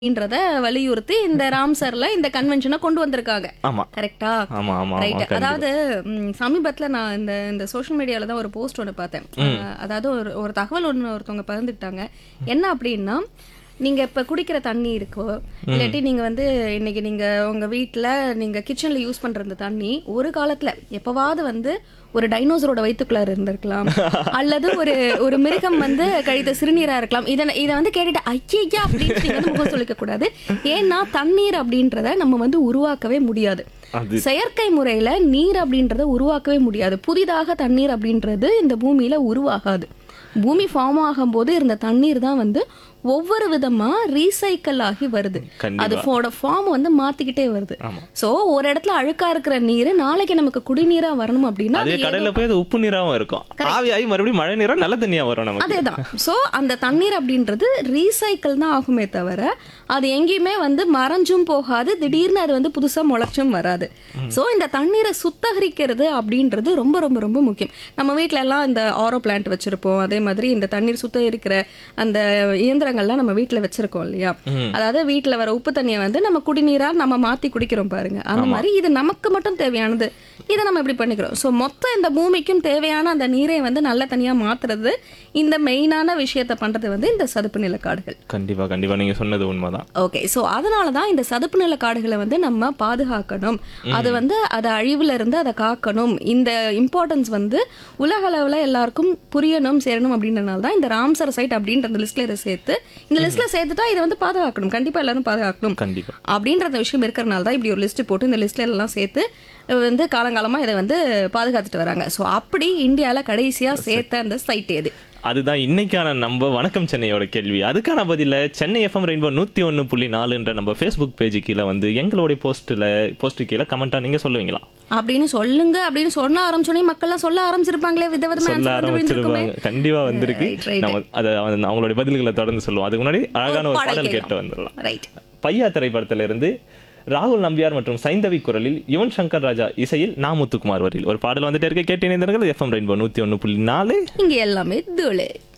அப்படின்றத வலியுறுத்தி இந்த ராம்சர்ல இந்த கன்வென்ஷனை கொண்டு வந்திருக்காங்க ஆமா கரெக்டா ஆமா ஆமா ஆமா ரைட் கண்டிப்பா. அதாவது ம், சமீபத்துல நான் இந்த இந்த சோஷியல் மீடியால தான் ஒரு போஸ்ட் ஒன்று பார்த்தேன் அஹ், அதாவது ஒரு ஒரு தகவல் ஒன்று ஒருத்தவங்க பகிர்ந்துக்கிட்டாங்க என்ன அப்படின்னா நீங்க இப்ப குடிக்கிற தண்ணி இருக்கோ இல்லாட்டி நீங்க வந்து இன்னைக்கு நீங்க உங்க வீட்ல நீங்க கிச்சன்ல யூஸ் பண்ற இந்த தண்ணி ஒரு காலத்துல எப்பவாவது வந்து ஒரு டைனோசரோட வயித்துக்குள்ளார இருந்திருக்கலாம் அல்லது ஒரு ஒரு மிருகம் வந்து கழித்த சிறுநீரா இருக்கலாம் இதை இதை வந்து கேட்டுட்டு ஐயா அப்படின்னு நீங்க வந்து முகம் சொல்லிக்க கூடாது ஏன்னா தண்ணீர் அப்படின்றத நம்ம வந்து உருவாக்கவே முடியாது அது செயற்கை முறையில நீர் அப்படின்றத உருவாக்கவே முடியாது புதிதாக தண்ணீர் அப்படின்றது இந்த பூமியில உருவாகாது பூமி ஃபார்ம் ஆகும்போது இருந்த தண்ணீர் தான் வந்து ஒவ்வொரு விதமா ரீசைக்கிள் ஆகி வருது கண்டிப்பா. அது ஃபார்ம் வந்து மாத்திக்கிட்டே வருது ஆமா. சோ ஒரு இடத்துல அழுக்கா இருக்கிற நீர் நாளைக்கு நமக்கு குடிநீரா வரணும் அப்படின்னா அதே அது கடையில போய் அது உப்பு நீராவும் இருக்கும் ஆவியாகி மறுபடியும் மழை நீரா நல்ல தண்ணியா வரும் நமக்கு அதேதான் சோ அந்த தண்ணீர் அப்படின்றது ரீசைக்கிள் தான் ஆகுமே தவிர அது எங்கேயுமே வந்து மறைஞ்சும் போகாது திடீர்னு அது வந்து புதுசா முளைச்சும் வராது சோ இந்த தண்ணீரை சுத்தகரிக்கிறது அப்படின்றது ரொம்ப ரொம்ப ரொம்ப முக்கியம் நம்ம வீட்ல எல்லாம் இந்த ஆரோ பிளான்ட் வச்சிருப்போம் அதே மாதிரி இந்த தண்ணீர் சுத்தகரிக்கிற அந்த இயந்திரங்கள்லாம் நம்ம வீட்ல வச்சிருக்கோம் இல்லையா அதாவது வீட்ல வர உப்பு தண்ணியை வந்து நம்ம குடிநீரா நம்ம மாத்தி குடிக்கிறோம் பாருங்க அந்த மாதிரி இது நமக்கு மட்டும் தேவையானது இதை நம்ம இப்படி பண்ணிக்கிறோம் ஸோ மொத்தம் இந்த பூமிக்கும் தேவையான அந்த நீரை வந்து நல்ல தனியா மாத்துறது இந்த மெயினான விஷயத்தை பண்றது வந்து இந்த சதுப்பு நிலக்காடுகள் கண்டிப்பா கண்டிப்பா நீங்க சொன்னது உண்மைதான் ஓகே ஸோ அதனால தான் இந்த சதுப்பு நில காடுகளை வந்து நம்ம பாதுகாக்கணும் அது வந்து அதை அழிவுல இருந்து அதை காக்கணும் இந்த இம்பார்ட்டன்ஸ் வந்து உலக அளவில் எல்லாருக்கும் புரியணும் சேரணும் அப்படின்றனால தான் இந்த ராம்சர் சைட் அப்படின்ற அந்த லிஸ்ட்ல இதை சேர்த்து இந்த லிஸ்ட்ல சேர்த்துட்டா இதை வந்து பாதுகாக்கணும் கண்டிப்பா எல்லாரும் பாதுகாக்கணும் கண்டிப்பா அப்படின்ற அந்த விஷயம் இருக்கிறனால தான் இப்படி ஒரு லிஸ்ட் போட்டு இந்த லிஸ்ட்ல எல்லாம் சேர்த்து அஹ் வந்து காலங்காலமா இதை வந்து பாதுகாத்துட்டு வராங்க ஸோ அப்படி இந்தியால கடைசியா சேர்த்த அந்த சைட் எது அதுதான் இன்னைக்கான நம்ம வணக்கம் சென்னையோட கேள்வி அதுக்கான பதில சென்னை எஃப்எம் ரெயின்போ நூத்தி ஒன்னு புள்ளி நாலுன்ற நம்ம ஃபேஸ்புக் பேஜ் கீழே வந்து எங்களுடைய போஸ்ட்ல போஸ்ட் கீழே கமெண்டா நீங்க சொல்லுவீங்களா அப்படின்னு சொல்லுங்க அப்படின்னு சொன்ன ஆரம்பிச்சோடனே மக்கள்லாம் சொல்ல ஆரம்பிச்சிருப்பாங்களே விதவிதமா சொல்ல answer வந்து விழுந்திருக்குமே. ஆரம்பிச்சிருப்பாங்க கண்டிப்பா வந்திருக்கு Right, right. நம்ம அதை அவங்க- அவங்களுடைய பதில்களை தொடர்ந்து சொல்லுவோம் அதுக்கு முன்னாடி அழகான ஒரு பாடல் பாடல் கேட்டு கேட்கலாம். வந்துடலாம் ரைட் பையா திரைப்படத்துல இருந்து ராகுல் நம்பியார் மற்றும் சைந்தவி குரலில் யுவன் சங்கர் ராஜா இசையில் நா முத்துக்குமார் வரில் ஒரு பாடல் வந்துட்டே இருக்க கேட்டு இணைந்திருங்கள் எஃப்எம் ரெயின்போ நூத்தி ஒன்னு புள்ளி நாலு இங்க எல்லாமே தூளு